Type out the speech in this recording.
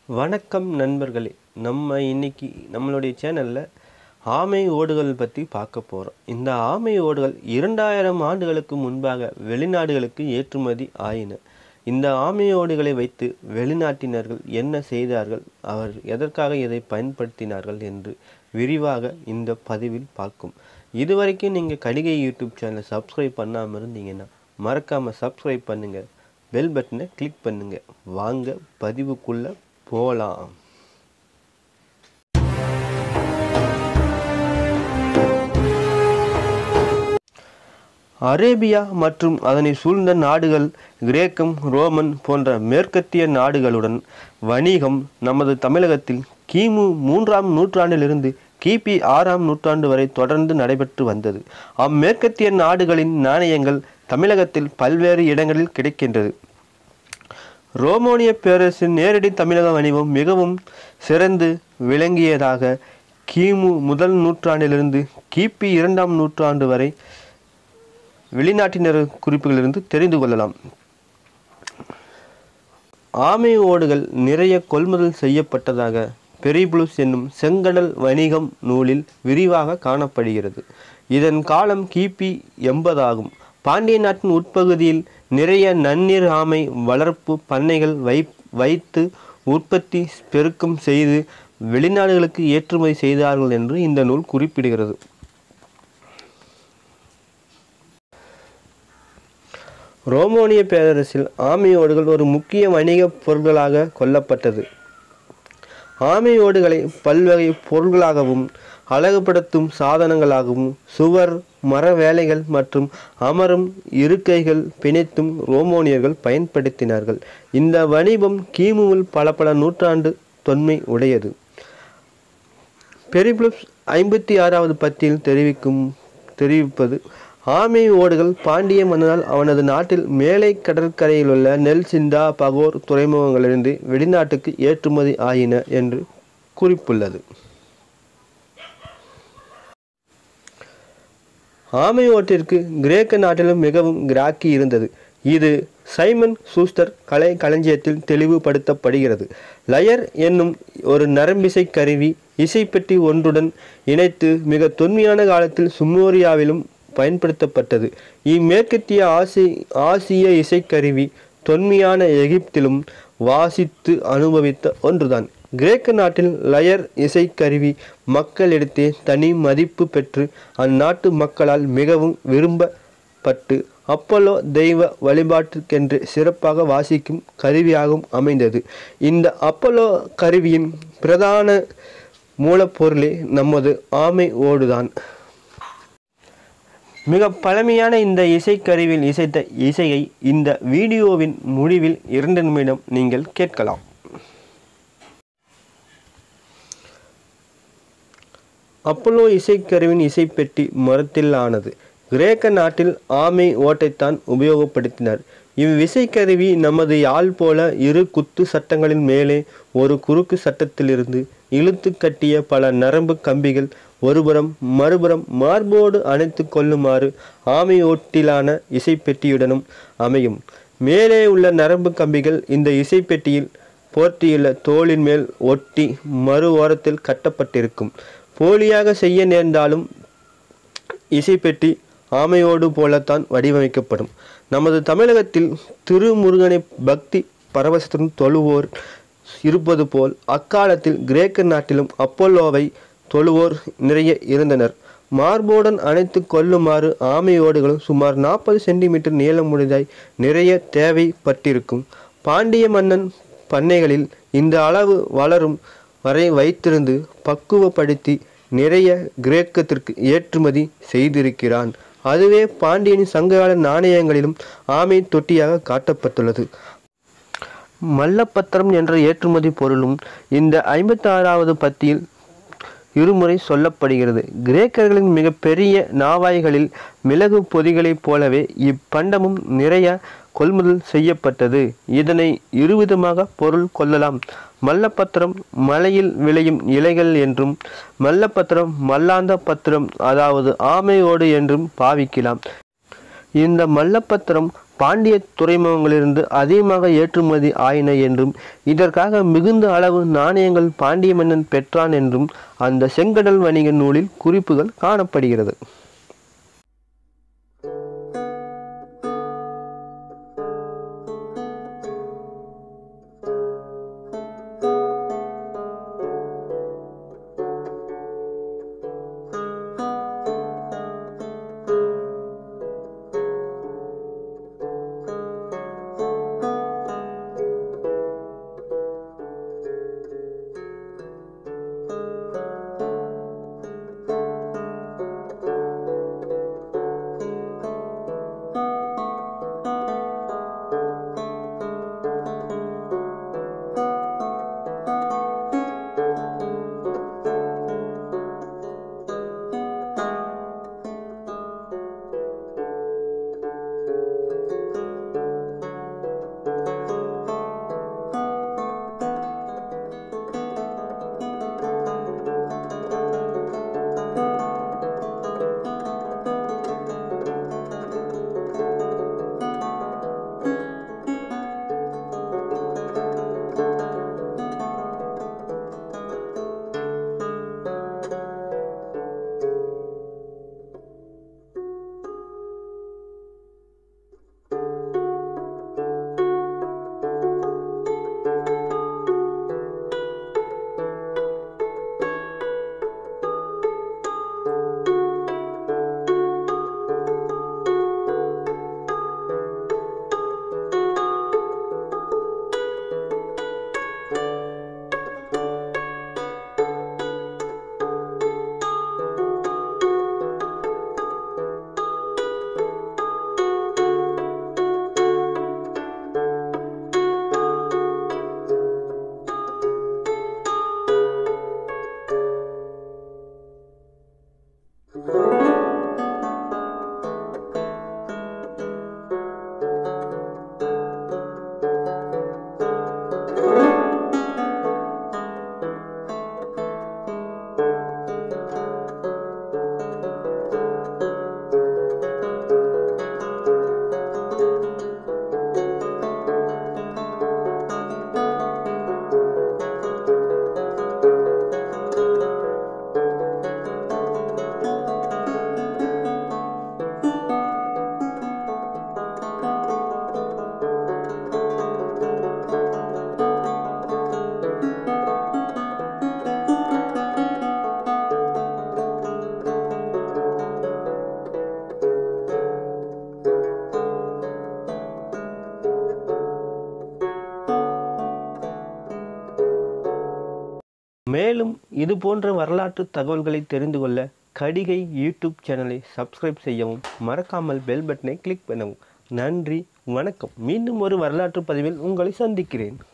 வணக்கம் நண்பர்களே நம்ம இன்னைக்கு நம்மளுடைய சேனலில் ஆமை ஓடுகள் பற்றி பார்க்க போகிறோம் இந்த ஆமை ஓடுகள் இரண்டாயிரம் ஆண்டுகளுக்கு முன்பாக வெளிநாடுகளுக்கு ஏற்றுமதி ஆயின இந்த ஆமை ஓடுகளை வைத்து வெளிநாட்டினர்கள் என்ன செய்தார்கள் அவர் எதற்காக இதை பயன்படுத்தினார்கள் என்று விரிவாக இந்த பதிவில் பார்க்கும் இதுவரைக்கும் நீங்கள் கடிகை யூடியூப் சேனலை சப்ஸ்கிரைப் பண்ணாமல் இருந்தீங்கன்னா மறக்காமல் சப்ஸ்கிரைப் பண்ணுங்கள் பெல் பட்டனை கிளிக் பண்ணுங்கள் வாங்க பதிவுக்குள்ளே போகலாம் அரேபியா மற்றும் அதனை சூழ்ந்த நாடுகள் கிரேக்கம் ரோமன் போன்ற மேற்கத்திய நாடுகளுடன் வணிகம் நமது தமிழகத்தில் கிமு மூன்றாம் நூற்றாண்டிலிருந்து கிபி ஆறாம் நூற்றாண்டு வரை தொடர்ந்து நடைபெற்று வந்தது அம்மேற்கத்திய நாடுகளின் நாணயங்கள் தமிழகத்தில் பல்வேறு இடங்களில் கிடைக்கின்றது ரோமானிய பேரரசின் நேரடி தமிழக வணிகம் மிகவும் சிறந்து விளங்கியதாக கிமு முதல் நூற்றாண்டிலிருந்து கிபி இரண்டாம் நூற்றாண்டு வரை வெளிநாட்டினர் குறிப்புகளிலிருந்து தெரிந்து கொள்ளலாம் ஆமை ஓடுகள் நிறைய கொள்முதல் செய்யப்பட்டதாக பெரிபுளுஸ் என்னும் செங்கடல் வணிகம் நூலில் விரிவாக காணப்படுகிறது இதன் காலம் கிபி எண்பதாகும் பாண்டிய நாட்டின் உட்பகுதியில் நிறைய நன்னீர் ஆமை வளர்ப்பு பண்ணைகள் வை வைத்து உற்பத்தி பெருக்கம் செய்து வெளிநாடுகளுக்கு ஏற்றுமதி செய்தார்கள் என்று இந்த நூல் குறிப்பிடுகிறது ரோமானிய பேரரசில் ஆமை ஓடுகள் ஒரு முக்கிய வணிகப் பொருள்களாக கொல்லப்பட்டது ஆமை ஓடுகளை பல்வகை பொருள்களாகவும் அழகுபடுத்தும் சாதனங்களாகவும் சுவர் மர வேலைகள் மற்றும் அமரும் இருக்கைகள் பிணைத்தும் ரோமானியர்கள் பயன்படுத்தினார்கள் இந்த வணிகம் கிமுவில் பல பல நூற்றாண்டு தொன்மை உடையது பெரிப்ளஸ் ஐம்பத்தி ஆறாவது பத்தியில் தெரிவிக்கும் தெரிவிப்பது ஆமை ஓடுகள் பாண்டிய மன்னனால் அவனது நாட்டில் மேலை கடற்கரையில் உள்ள நெல் சிந்தா பகோர் துறைமுகங்களிலிருந்து வெளிநாட்டுக்கு ஏற்றுமதி ஆயின என்று குறிப்புள்ளது ஆமை ஓட்டிற்கு கிரேக்க நாட்டிலும் மிகவும் கிராக்கி இருந்தது இது சைமன் சூஸ்டர் கலை களஞ்சியத்தில் தெளிவுபடுத்தப்படுகிறது லயர் என்னும் ஒரு நரம்பிசை கருவி இசைப்பெட்டி ஒன்றுடன் இணைத்து மிக தொன்மையான காலத்தில் சுமோரியாவிலும் பயன்படுத்தப்பட்டது இம்மேற்கத்திய ஆசி ஆசிய இசைக்கருவி தொன்மையான எகிப்திலும் வாசித்து அனுபவித்த ஒன்றுதான் கிரேக்க நாட்டில் லயர் இசைக்கருவி மக்களிடத்தே தனி மதிப்பு பெற்று அந்நாட்டு மக்களால் மிகவும் விரும்பப்பட்டு அப்பல்லோ தெய்வ வழிபாட்டிற்கென்று சிறப்பாக வாசிக்கும் கருவியாகவும் அமைந்தது இந்த அப்பல்லோ கருவியின் பிரதான மூலப்பொருளே நமது ஆமை ஓடுதான் மிக பழமையான இந்த இசைக்கருவியில் இசைத்த இசையை இந்த வீடியோவின் முடிவில் இரண்டு நிமிடம் நீங்கள் கேட்கலாம் அப்பல்லோ இசைக்கருவின் இசைப்பெட்டி மரத்தில் ஆனது கிரேக்க நாட்டில் ஆமை ஓட்டைத்தான் உபயோகப்படுத்தினர் இவ்விசைக்கருவி நமது யாழ் போல இரு குத்து சட்டங்களின் மேலே ஒரு குறுக்கு சட்டத்திலிருந்து இழுத்து கட்டிய பல நரம்பு கம்பிகள் ஒருபுறம் மறுபுறம் மார்போடு அணைத்து கொள்ளுமாறு ஆமை ஓட்டிலான இசைப்பெட்டியுடனும் அமையும் மேலே உள்ள நரம்பு கம்பிகள் இந்த இசைப்பெட்டியில் போர்த்தியுள்ள தோளின் மேல் ஒட்டி மறு ஓரத்தில் கட்டப்பட்டிருக்கும் போலியாக செய்ய நேர்ந்தாலும் இசைப்பெட்டி ஆமையோடு போலத்தான் வடிவமைக்கப்படும் நமது தமிழகத்தில் திருமுருகனை பக்தி பரவசத்துடன் தொழுவோர் இருப்பது போல் அக்காலத்தில் கிரேக்க நாட்டிலும் அப்பல்லோவை தொழுவோர் நிறைய இருந்தனர் மார்போடன் அணைத்து கொள்ளுமாறு ஆமையோடுகளும் சுமார் நாற்பது சென்டிமீட்டர் நீளமுடையதாய் நிறைய தேவைப்பட்டிருக்கும் பாண்டிய மன்னன் பண்ணைகளில் இந்த அளவு வளரும் வரை வைத்திருந்து பக்குவப்படுத்தி நிறைய கிரேக்கத்திற்கு ஏற்றுமதி செய்திருக்கிறான் அதுவே பாண்டியனின் சங்ககால நாணயங்களிலும் ஆமை தொட்டியாக காட்டப்பட்டுள்ளது மல்லப்பத்திரம் என்ற ஏற்றுமதி பொருளும் இந்த ஐம்பத்தி ஆறாவது பத்தியில் இருமுறை சொல்லப்படுகிறது கிரேக்கர்களின் மிகப்பெரிய நாவாய்களில் மிளகு பொதிகளைப் போலவே இப்பண்டமும் நிறைய கொள்முதல் செய்யப்பட்டது இதனை இருவிதமாக பொருள் கொள்ளலாம் மல்லப்பத்திரம் மலையில் விளையும் இலைகள் என்றும் மல்லப்பத்திரம் மல்லாந்த பத்திரம் அதாவது ஆமையோடு என்றும் பாவிக்கலாம் இந்த மல்லப்பத்திரம் பாண்டிய துறைமுகங்களிலிருந்து அதிகமாக ஏற்றுமதி ஆயின என்றும் இதற்காக மிகுந்த அளவு நாணயங்கள் பாண்டிய மன்னன் பெற்றான் என்றும் அந்த செங்கடல் வணிக நூலில் குறிப்புகள் காணப்படுகிறது மேலும் இது போன்ற வரலாற்று தகவல்களை தெரிந்து கொள்ள கடிகை யூடியூப் சேனலை சப்ஸ்கிரைப் செய்யவும் மறக்காமல் பெல் பட்டனை கிளிக் பண்ணவும் நன்றி வணக்கம் மீண்டும் ஒரு வரலாற்று பதிவில் உங்களை சந்திக்கிறேன்